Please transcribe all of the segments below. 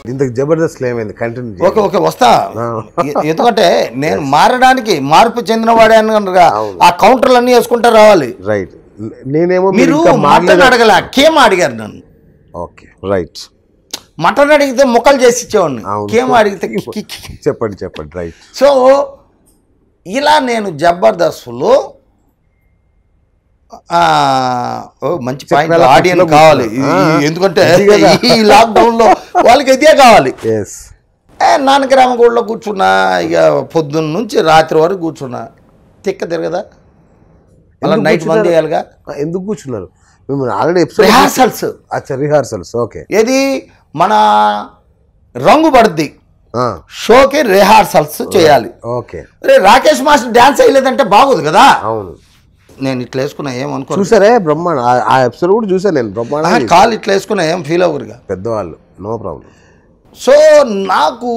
ఇంతకు జబర్దస్త్ ఏమైంది continue okay okay వస్తా ఎ- ఎందుకంటే నేను మారడానికి మార్పు చెందినవాడే అనగా ఆ కౌంటర్లు అన్నీ వేసుకుంటా రావాలి రైట్ నేనేమో మీరు మీరు ఇంకా మటన్ మాట్లాడ అడగలే కేమ్ అడిగారు నన్ను ఓకే రైట్ మటన్ అడిగితే ముక్కలు చేసి ఇచ్చేవాడిని అవును. కేమ్ అడిగితే కి- కి- కి- చెప్పండి చెప్పండి రైట్ సో ఇలా నేను జబర్దస్త్లో ఆ, ఓ మంచి పాయింట్ చెప్పేలా ఆడియన్స్ కూర్చోలో కావాలి కూర్చో. ఈ- ఆ. ఎందుకంటే అది కదా. ఈ లాక్డౌన్లో వాళ్ళకి ఇదే కావాలి ఎస్ ఏ నాన్నగ్రామ గుడిలో కూర్చున్నా ఇక పొద్దున్న నుంచి రాత్రి వరకు కూర్చున్నా తిక్క తిరగదా అలా ఎందుకు నైట్ మంది కూర్చున్నారు? చేయాలిగా ఎందుకు కూర్చున్నారు మేము ఆల్రెడీ ఎపిసోడ్ రిహార్సల్స్ అచ్చా రిహార్సల్స్ ఓకే ఏది మన రంగు పడుద్ది షోకి రిహార్సల్స్ చేయాలి ఓకే రే రాకేష్ మాస్టర్ డ్యాన్స్ వేయలేదంటే బాగోదు కదా అవును నేను ఇట్లా వేసుకున్నా ఏమనుకో చూసారే బ్రహ్మాండ ఆ- ఆ ఎపిసోడ్ కూడా చూసాను నేను బ్రహ్మాండ కాలు ఇట్లా వేసుకున్నా ఏం ఫీల్ అవ్వరుగా పెద్దవాళ్ళు నో ప్రాబ్లం సో నాకు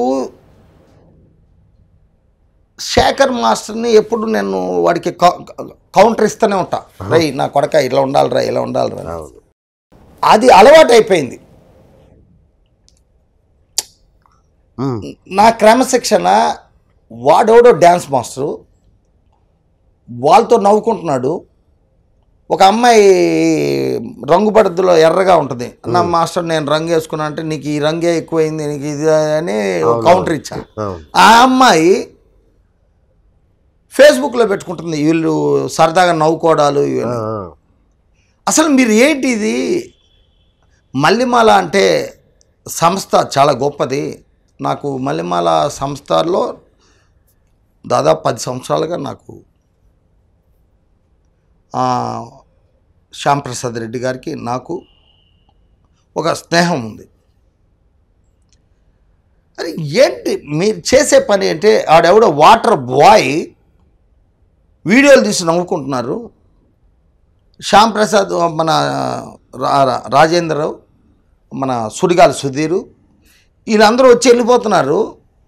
శేఖర్ మాస్టర్ని ఎప్పుడు నేను వాడికి కౌ- కౌంటర్ ఇస్తూనే ఉంటా రై నా కొడక ఇలా ఉండాలిరా ఇలా ఉండాలిరా అవును అది అలవాటు అయిపోయింది మ్మ్. నా క్రమశిక్షణ వాడెవడో డ్యాన్స్ మాస్టరు వాళ్ళతో నవ్వుకుంటున్నాడు ఒక అమ్మాయి రంగు పడద్దులో ఎర్రగా ఉంటుంది నా మాస్టర్ నేను రంగు వేసుకున్నా అంటే నీకు ఈ రంగే ఎక్కువైంది నీకు ఇది అని కౌంటర్ ఇచ్చా అవును ఆ అమ్మాయి ఫేస్బుక్లో పెట్టుకుంటుంది వీళ్ళు సరదాగా నవ్వుకోవడాలు ఆ, ఇవన్నీ ఆ. అసలు మీరు ఏంటి ఇది మల్లిమాల అంటే సంస్థ చాలా గొప్పది నాకు మల్లిమాల సంస్థలో దాదాపు పది సంవత్సరాలుగా నాకు ఆ, శ్యామ్ ప్రసాద్ రెడ్డి గారికి నాకు ఒక స్నేహం ఉంది అరే ఏంటి మీరు చేసే పని అంటే ఆడెవడో వాటర్ బాయ్ వీడియోలు తీసి నవ్వుకుంటున్నారు శ్యామ్ ప్రసాద్ మన రా- రా- రాజేంద్రరావు మన సుడిగాలి సుధీరు వీళ్ళందరూ వచ్చి వెళ్ళిపోతున్నారు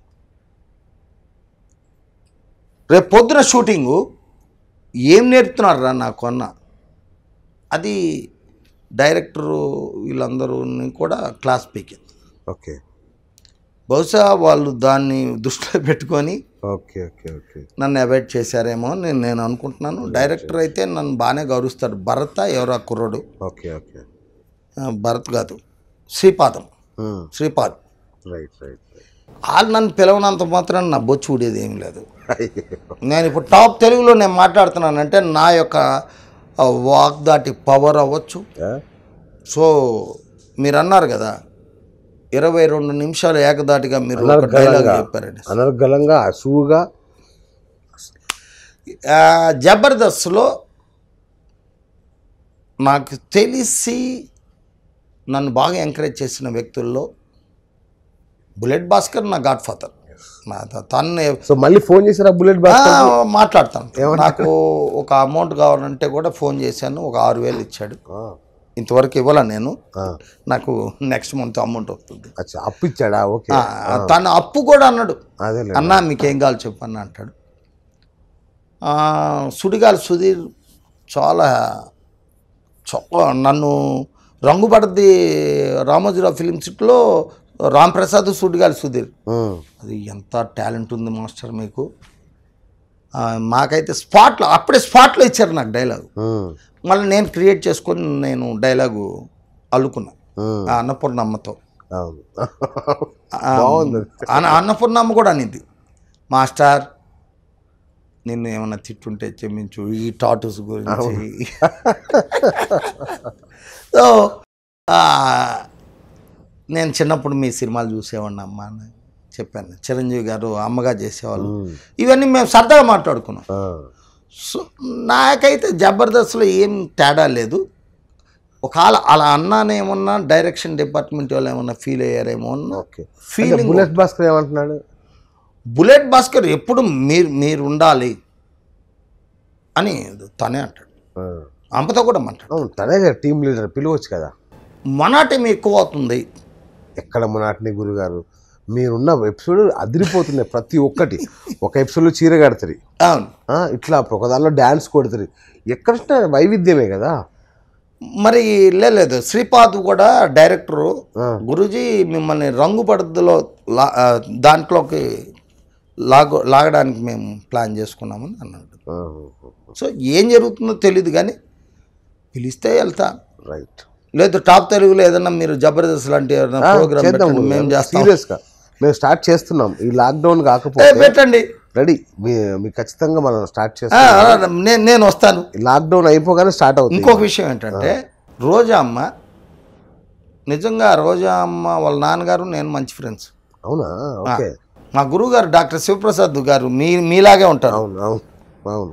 రేపు పొద్దున షూటింగు ఏం నేర్పుతున్నారు రా నాకు అన్న అది డైరెక్టరు వీళ్ళందరూ కూడా క్లాస్ పీకింది ఓకే బహుశా వాళ్ళు దాన్ని దృష్టిలో పెట్టుకొని ఓకే ఓకే ఓకే నన్ను అవాయిడ్ చేశారేమో అని నేను నేను అనుకుంటున్నాను డైరెక్టర్ అయితే నన్ను బాగానే గౌరవిస్తాడు భరత ఎవరో ఆ కుర్రోడు ఓకే ఓకే ఆ, భరత్ కాదు శ్రీపాదం శ్రీపాద్ రైట్ రైట్ వాళ్ళు నన్ను పిలవనంత మాత్రం నా బొచ్చు ఊడేది ఏం లేదు నేను ఇప్పుడు టాప్ తెలుగులో నేను మాట్లాడుతున్నానంటే నా యొక్క ఆ, వాగ్దాటి పవర్ అవ్వచ్చు సో మీరు అన్నారు కదా ఇరవై రెండు నిమిషాలు ఏకదాటిగా మీరు ఒక డైలాగ్ చెప్పారండి అనర్గళంగా అసువుగా ఆ, జబర్దస్త్లో నాకు తెలిసి నన్ను బాగా ఎంకరేజ్ చేసిన వ్యక్తుల్లో బుల్లెట్ భాస్కర్ నా గాడ్ ఫాదర్ నా తను సో మళ్ళీ ఫోన్ చేసారా బుల్లెట్ బాస్ మాట్లాడతాను నాకు ఒక అమౌంట్ కావాలంటే కూడా ఫోన్ చేశాను ఒక ఆరు వేలు ఇచ్చాడు ఇంతవరకు ఇవ్వాల నేను నాకు నెక్స్ట్ మంత్ అమౌంట్ వస్తుంది అచ్చా అప్పు ఇచ్చాడా ఓకే ఆ, తను అప్పు కూడా అన్నాడు అదే అన్నా మీకేం కావాలి చెప్పు అన్న అంటాడు ఆ, సుడిగాలి సుధీర్ చాలా చాలా నన్ను రంగుపడది రామోజీరావు ఫిలిం సిటీలో రామ్ ప్రసాద్ సుడిగాలి సుధీర్ అది ఎంత టాలెంట్ ఉంది మాస్టర్ మీకు ఆ, మాకైతే స్పాట్లో అప్పుడే స్పాట్లో ఇచ్చారు నాకు డైలాగ్ మళ్ళీ నేను క్రియేట్ చేసుకొని నేను డైలాగు అల్లుకున్నా ఆ అన్నపూర్ణమ్మతో అవును ఆ, అన్న- అన్నపూర్ణమ్మ కూడా అనింది మాస్టర్ నిన్ను ఏమన్నా తిట్టుంటే క్షమించు ఈ టాటూస్ గురించి సో ఆ, నేను చిన్నప్పుడు మీ సినిమాలు చూసేవాడిని అమ్మ అని చెప్పాను చిరంజీవి గారు అమ్మగా చేసేవాళ్ళు ఇవన్నీ మేము సరదాగా మాట్లాడుకున్నాం ఆ, సో నాకైతే జబర్దస్త్లో ఏం తేడా లేదు ఒకవేళ అలా అన్నానేమన్నా డైరెక్షన్ డిపార్ట్మెంట్ వాళ్ళు ఏమన్నా ఫీల్ అయ్యారేమో అన్న ఓకే ఫీలింగ్ బుల్లెట్ భాస్కర్ ఏమంటున్నాడు బుల్లెట్ భాస్కర్ ఎప్పుడు మీరు మీరు ఉండాలి అని తనే అంటాడు ఆ, అమ్మతో కూడా అంటాడు అవును తనే కదా టీం లీడర్ పిలవచ్చు కదా మన టీం ఎక్కువ అవుతుంది ఎక్కడ మొనాటిని గురుగారు మీరున్న ఎపిసోడ్ అదిరిపోతున్నాయి ప్రతి ఒక్కటి ఒక ఎపిసోడ్లో చీర కడతారు అవును ఆ, ఇట్లా ఒక దానిలో డ్యాన్స్ కొడతారు ఎక్కడ చూసినా వైవిధ్యమే కదా మరి లే- లేదు శ్రీపాద్ కూడా డైరెక్టరు ఆ. గురూజీ మిమ్మల్ని రంగు పడద్దులో లా ఆ, దాంట్లోకి లాగ లాగడానికి మేము ప్లాన్ చేసుకున్నామని అన్నాడు సో ఏం జరుగుతుందో తెలియదు కానీ పిలిస్తే వెళ్తా రైట్ లేదు టాప్ తెలుగులో ఏదన్నా మీరు జబర్దస్త్ లాంటి ఏదైనా ప్రోగ్రామ్ చేద్దాం పెట్టండి మేము చేస్తాం సీరియస్ గా మేము స్టార్ట్ చేస్తున్నాం ఈ లాక్డౌన్ ఏ, కాకపోతే పెట్టండి రెడీ మీ మీకు ఖచ్చితంగా మనం స్టార్ట్ ఆ, చేస్తాం ఆ, నేను నేను వస్తాను లాక్డౌన్ అయిపోగానే స్టార్ట్ అవుతుంది ఇంకొక విషయం ఏంటంటే రోజా అమ్మ నిజంగా రోజా అమ్మ వాళ్ళ నాన్నగారు నేను మంచి ఫ్రెండ్స్ అవునా ఓకే మా గురువు గారు డాక్టర్ శివప్రసాద్ గారు మీ మీలాగే ఉంటారు అవును అవును అవును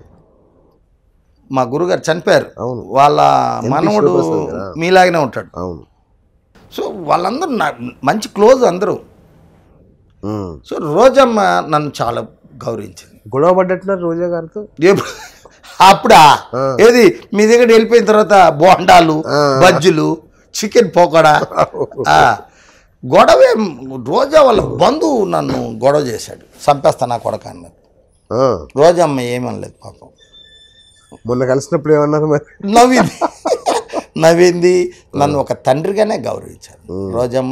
మా గురుగారు చనిపోయారు అవును వాళ్ళ మనవడు శివప్రసాద్ గారా? మీలాగానే ఉంటాడు అవును సో వాళ్ళందరూ నా మంచి క్లోజ్ అందరూ ఉమ్. సో రోజమ్మ నన్ను చాలా గౌరవించింది గొడవ పడ్డట్టున్నారు రోజా గారితో ఎప్పుడు- అప్పుడా ఏది మీ దగ్గర వెళ్ళిపోయిన తర్వాత బోండాలు బజ్జులు చికెన్ పోకడా ఆ, గొడవ ఏం- రోజా వాళ్ళ బంధువు నన్ను గొడవ చేశాడు చంపేస్తా నా కొడక అన్నది ఆ. రోజమ్మ ఏమనలేదు పాపం మొన్న కలిసినప్పుడు ఏమన్నారు మరి నవ్వింది నవ్వింది నన్ను ఒక తండ్రిగానే గౌరవించారు రోజమ్మ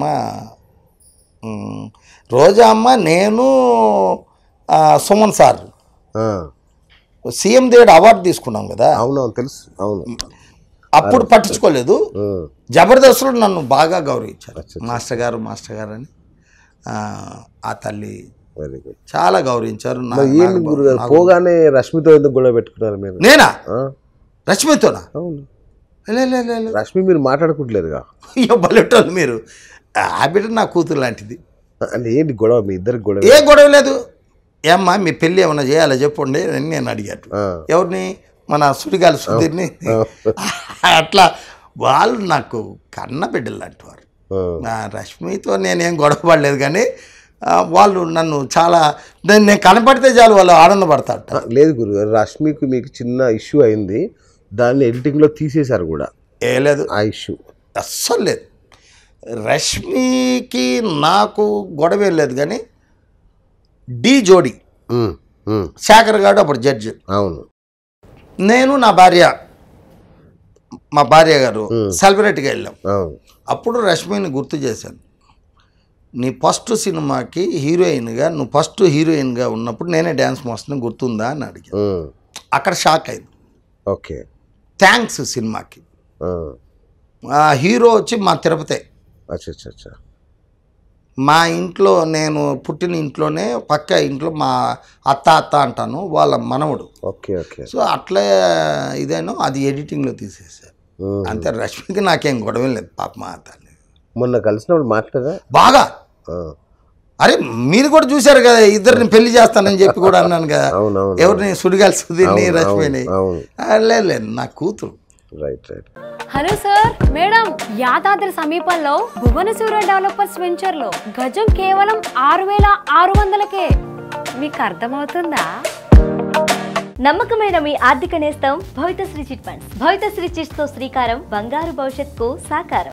ఉమ్, రోజమ్మ నేను ఆ, సుమన్ సార్ ఆ. సీఎం దేవుడు అవార్డు తీసుకున్నాం కదా అవునవును తెలుసు అవును అప్పుడు పట్టించుకోలేదు ఉమ్. జబర్దస్త్లో నన్ను బాగా గౌరవించారు మాస్టర్ గారు మాస్టర్ గారు అని ఆ, ఆ తల్లి వెరీ గుడ్ చాలా గౌరవించారు నా- మరి ఏంటి నాకు- గురుగారు నాకు- పోగానే రష్మితో ఎందుకు గొడవ పెట్టుకున్నారు మీరు నేనా ఆ? రష్మితోనా అవును లే లే లే లే. రష్మి మీరు మాట్లాడుకుంటలేరుగా అయ్యో బలెట్టోళ్ళు మీరు ఆ బిడ్డ నా కూతురు లాంటిది అంటే ఏంటి గొడవ మీ ఇద్దరికి గొడవ ఏ గొడవ లేదు ఏమ్మా మీ పెళ్ళి ఏమన్నా చేయాలో చెప్పండి అని నేను అడిగాను ఆ. ఎవరిని మన సుడిగాలి సుధీర్ని అట్లా వాళ్ళు నాకు కన్న బిడ్డలు లాంటి వారు ఆ. నా రష్మితో నేనేం గొడవ పడలేదు కానీ ఆ, వాళ్ళు నన్ను చాలా నేను నేను కనపడితే చాలు వాళ్ళు ఆనందపడతారట ఆ, లేదు గురుగారు రష్మికి మీకు చిన్న ఇష్యూ అయింది దాన్ని ఎడిటింగ్లో తీసేశారు కూడా ఏ లేదు ఆ ఇష్యూ అస్సలు లేదు రష్మికి నాకు గొడవ ఏం లేదు కానీ డి జోడి శేఖర్ గారు అప్పుడు జడ్జి అవును నేను నా భార్య మా భార్య గారు సెలబ్రిటీగా వెళ్ళాం అవును అప్పుడు రష్మిని గుర్తు చేశాను నీ ఫస్ట్ సినిమాకి హీరోయిన్గా నువ్వు ఫస్ట్ హీరోయిన్గా ఉన్నప్పుడు నేనే డ్యాన్స్ మాస్టర్ని గుర్తుందా అని అడిగాను ఉమ్. అక్కడ షాక్ అయింది ఓకే థ్యాంక్స్ సినిమాకి ఆ. ఆ హీరో వచ్చి మా తిరుపతే అచ్చా అచ్చా అచ్చా మా ఇంట్లో నేను పుట్టిన ఇంట్లోనే పక్క ఇంట్లో మా అత్త అత్త అంటాను వాళ్ళ మనవడు ఓకే ఓకే సో అట్లే ఇదేనో అది ఎడిటింగ్లో తీసేసారు ఉమ్. అంతే రష్మికి నాకేం గొడవ లేదు పాప మా తల్లి మొన్న కలిసినప్పుడు మాట్లాడదా బాగా ఆ. అరే మీరు కూడా చూశారు కదా ఇద్దరిని పెళ్లి చేస్తానని చెప్పి కూడా అన్నాను కదా అవునవును ఎవరిని సుడిగాలి సుధీర్ని రష్మిని అవును ఆ, లేదు లేదు నా కూతురు right right hello sir madam Yadadri సమీపంలో భువనసూర డెవలపర్స్ వెంచర్ లో గజం కేవలం ఆరు వేల ఆరు వందలకే మీకు అర్థమవుతుందా నమ్మకమైన మీ ఆర్థిక నేస్తం Bhavithasri chit funds Bhavithasri chits తో శ్రీకారం బంగారు భవిష్యత్తుకు సాకారం